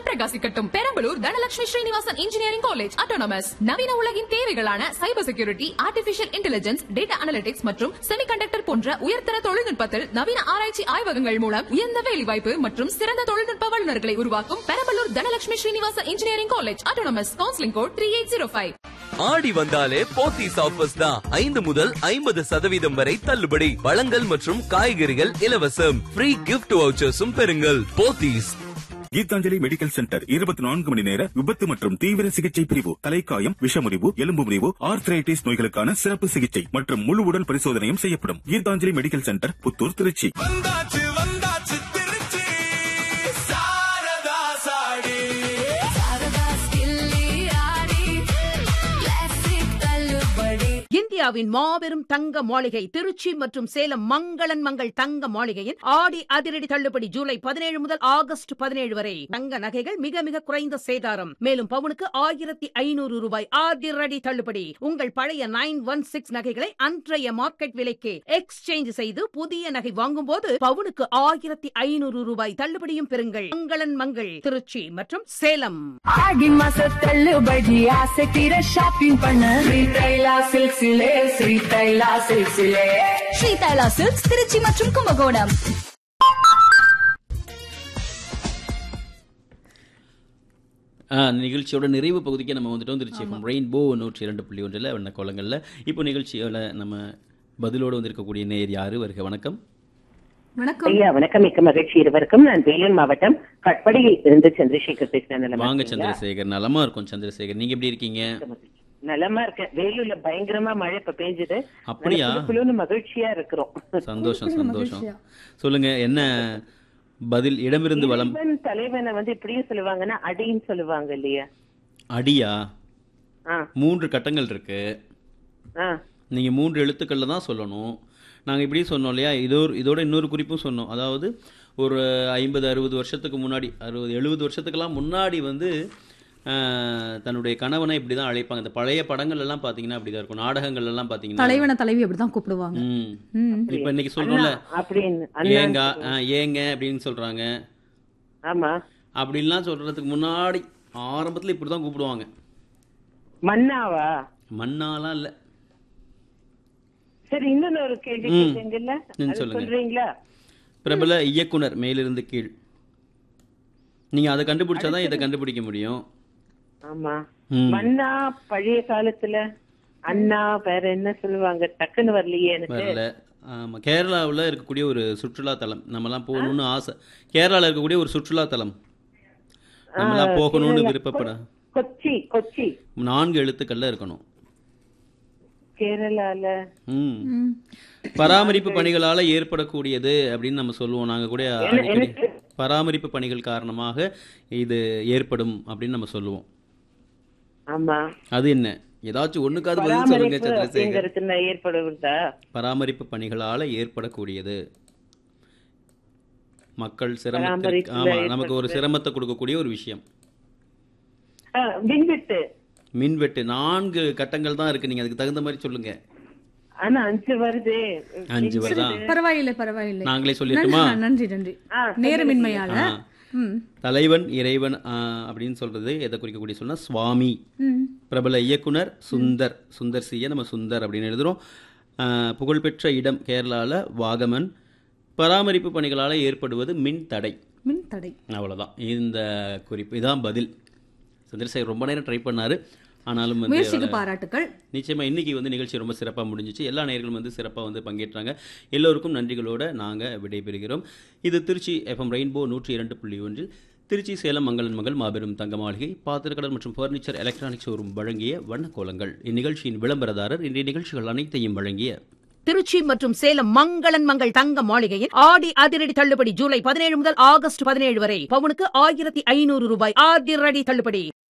பிரகாசிக்கட்டும் Perambalur Dhanalakshmi Srinivasan engineering college autonomous நவீன உலகின் தேவைகளான cyber security artificial intelligence data analytics மற்றும் செமிகண்டக்டர் போன்ற உயர்தர தொழில்நுட்பத்தில் நவீன ஆராய்ச்சி ஆய்வகங்கள் மூலம் உயர்ந்த வேலைவாய்ப்பு மற்றும் சிறந்த தொழில்நுட்ப வல்லுநர்களை உருவாக்கும் Perambalur Dhanalakshmi Srinivasan engineering college autonomous counselling code three eight zero five ஆடி வந்தாலே போத்தீஸ் ஆஃபர்ஸ் தான் ஐந்து முதல் ஐம்பது சதவீதம் வரை தள்ளுபடி பழங்கள் மற்றும் காய்கறிகள் இலவசம் ஃப்ரீ கிஃப்ட் வவுச்சர்ஸும் பெறுங்கள் போத்தீஸ் கீதாஞ்சலி மெடிக்கல் சென்டர் இருபத்தி நான்கு மணி நேர விபத்து மற்றும் தீவிர சிகிச்சை பிரிவு தலைக்காயம் விஷமுறிவு எலும்பு முறிவு ஆர்த்ரைட்டிஸ் நோய்களுக்கான சிறப்பு சிகிச்சை மற்றும் முழு உடல் பரிசோதனையும் செய்யப்படும் கீதாஞ்சலி மெடிக்கல் சென்டர் புத்தூர் திருச்சி வந்தாச்சு வந்தாச்சு திருச்சி சாரதா சாடி இந்தியாவின் மாபெரும் தங்க மாளிகை திருச்சி மற்றும் சேலம் மங்களன் மங்கள் தங்க மாளிகையின் ஆடி அதிரடி தள்ளுபடி ஜூலை பதினேழு முதல் ஆகஸ்ட் பதினேழு வரை தங்க நகைகள் மிக மிக குறைந்த சேதாரம் மேலும் பவுனுக்கு ஆயிரத்தி ஐநூறு ரூபாய் அதிரடி தள்ளுபடி உங்கள் பழைய நைன் ஒன் சிக்ஸ் நகைகளை அன்றைய மார்க்கெட் விலைக்கு எக்ஸ்சேஞ்ச் செய்து புதிய நகை வாங்கும் போது பவுனுக்கு ஆயிரத்தி ஐநூறு ரூபாய் தள்ளுபடியும் பெறுங்கள் மங்களன் மங்கள் திருச்சி மற்றும் சேலம் ஆடி மாச தள்ளுபடி ஆசை தீர ஷாப்பிங் பண்ண ஸ்ரீ தைலா சில்க்ஸிலே ஸ்ரீ தைலா சில்க்ஸிலே ஸ்ரீ தைலா சில்க்ஸ் திருச்சி மற்றும் கும்பகோணம் ஆ, நிகழ்ச்சியோட நிறைவு பகுதிக்கு நம்ம வந்துட்டோம் திருச்சி எஃப்எம் ரெயின்போ நூற்றி இரண்டு புள்ளி ஒன்றில் வண்ண கோலங்களில் இப்போ நிகழ்ச்சியோட நம்ம பதிலோடு வந்திருக்கக்கூடிய நேர் யாரு வருக வணக்கம் வணக்கம் ஐயா வணக்கம் மிக்க மகிழ்ச்சி இருவருக்கும் நான் வேலூர் மாவட்டம் கட்படியில் இருந்து சந்திரசேகர் பேசுறேன் நலமா வாங்க இருக்கீங்களா? சந்திரசேகர் நலமா இருக்கும் சந்திரசேகர் நீங்க எப்படி இருக்கீங்க நலமா இருக்கேன் வேலூர்ல பயங்கரமா மழை இப்ப பெஞ்சது அப்படியா? நல்ல குளுகுளுன்னு மகிழ்ச்சியா இருக்கிறோம் சந்தோஷம் சந்தோஷம் சொல்லுங்க என்ன பதில் இடமிருந்து வளம் இறைவன் தலைவனை வந்து இப்படியும் சொல்லுவாங்கன்னா அடின்னு சொல்லுவாங்க இல்லையா அடியா ஆ மூன்று கட்டங்கள் இருக்கு ஆ நீங்கள் மூன்று எழுத்துக்களில் தான் சொல்லணும் நாங்கள் இப்படி சொன்னோம் இல்லையா இதோ இதோட இன்னொரு குறிப்பும் சொன்னோம் அதாவது ஒரு ஐம்பது அறுபது வருஷத்துக்கு முன்னாடி அறுபது எழுபது வருஷத்துக்கெல்லாம் முன்னாடி வந்து ஆஹ், தன்னுடைய கணவனை இப்படி தான் அழைப்பாங்க இந்த பழைய படங்கள் எல்லாம் பார்த்தீங்கன்னா அப்படி தான் இருக்கும் நாடகங்கள் எல்லாம் பார்த்தீங்கன்னா தலைவனை தலைவி அப்படிதான் கூப்பிடுவாங்க ம் ம். இப்போ இன்னைக்கு சொல்கிறோம்ல அண்ணா அப்படின்னு அண்ணா ஏங்க ஆ, ஏங்க அப்படின்னு சொல்கிறாங்க ஆமா அப்படின்லாம் சொல்கிறதுக்கு முன்னாடி ஆரம்பத்தில் இப்படி தான் கூப்பிடுவாங்க மன்னாவா மண்ணாலாம் இல்லை சரி இன்னொன்னு ஒரு கேள்வி ம். கேட்டீங்கல்ல ம், அது சொல்லுங்க. சொல்றீங்களா பிரபல இயக்குனர் மேலிருந்து கீழ் நீங்கள் அதை கண்டுபிடிச்சாதான் இதை கண்டுபிடிக்க முடியும் ஆமா ம். மன்னா பழைய காலத்துல அண்ணா வேற என்ன சொல்லுவாங்க டக்குன்னு வரலையே எனக்கு வரல ஆமாம் கேரளாவில் இருக்கக்கூடிய ஒரு சுற்றுலா தலம் நம்மலாம் போகணும்னு ஆசை கேரளாவில் இருக்கக்கூடிய ஒரு சுற்றுலா தலம் நம்மலாம் போகணும்னு கேரளா. விருப்பப்பட கொச்சி கொச்சி நான்கு எழுத்துக்கள்ல இருக்கணும் கேரளால ம் ம். பராமரிப்பு பணிகளால ஏற்படக்கூடியது அப்படின்னு நம்ம சொல்லுவோம் நாங்க கூட என்ன- அடிக்கடி எனக்கு பராமரிப்பு பணிகள் காரணமாக இது ஏற்படும் அப்படின்னு நம்ம சொல்லுவோம் ஆமா அது என்ன ஏதாச்சும் ஒண்ணுக்காவது பதில் சொல்லுங்க பராமரிப்பு சந்திரசேகர் அப்படிங்கறது ஏற்படுவதா பராமரிப்பு பணிகளால ஏற்படக்கூடியது மக்கள் சிரமத்திற்கு பராமரிப்புல ஆமா நமக்கு ஒரு ஏற்படுறது. சிரமத்தை கொடுக்கக்கூடிய ஒரு விஷயம் ஆ, மின்வெட்டு மின்வெட்டு நான்கு கட்டங்கள் தான் இருக்கு நீங்க அதுக்கு தகுந்த மாதிரி சொல்லுங்க ஆனா அஞ்சு வருதே அஞ்சு வருதா பரவாயில்லை பரவாயில்லை நாங்களே சொல்லிட்டுமா நன்றி நன்றி நன்றி ஆ, நேரமின்மையால ஆ. ம் தலைவன் இறைவன் ஆ, அப்படின்னு சொல்றது எதை குறிக்கக்கூடிய சொன்னா சுவாமி ம் பிரபல இயக்குனர் சுந்தர் சுந்தர் சிய நம்ம சுந்தர் அப்படின்னு எழுதுறோம் ஆ, புகழ்பெற்ற இடம் கேரளால வாகமன் பராமரிப்பு பணிகளால் ஏற்படுவது மின் தடை மின் தடை அவ்வளவுதான் இந்த குறிப்பு இதான் பதில் சந்திரசேகர் ரொம்ப நேரம் ட்ரை பண்ணாரு ஆனாலும் வந்து முயற்சிக்கு அவரால- பாராட்டுக்கள் நிச்சயமா இன்னைக்கு வந்து நிகழ்ச்சி ரொம்ப சிறப்பாக முடிஞ்சிச்சு எல்லா நேயர்களும் வந்து சிறப்பாக வந்து பங்கேற்றாங்க எல்லோருக்கும் நன்றிகளோட நாங்கள் விடைபெறுகிறோம் இது திருச்சி எஃப்எம் ரெயின்போ நூற்றி இரண்டு புள்ளி ஒன்றில் திருச்சி சேலம் மங்களன் மகள் மாபெரும் தங்க மாளிகை பாத்திரக்கடல் மற்றும் ஃபர்னிச்சர் எலக்ட்ரானிக்ஸ் ஷோரூம் வழங்கிய வண்ணக்கோலங்கள் இந்நிகழ்ச்சியின் விளம்பரதாரர் இன்றைய நிகழ்ச்சிகள் அனைத்தையும் வழங்கிய திருச்சி மற்றும் சேலம் மங்களன் மங்கள் தங்க மாளிகையின் ஆடி அதிரடி தள்ளுபடி ஜூலை பதினேழு முதல் ஆகஸ்ட் பதினேழு வரை பவுனுக்கு ஆயிரத்தி ஐநூறு ரூபாய் அதிரடி தள்ளுபடி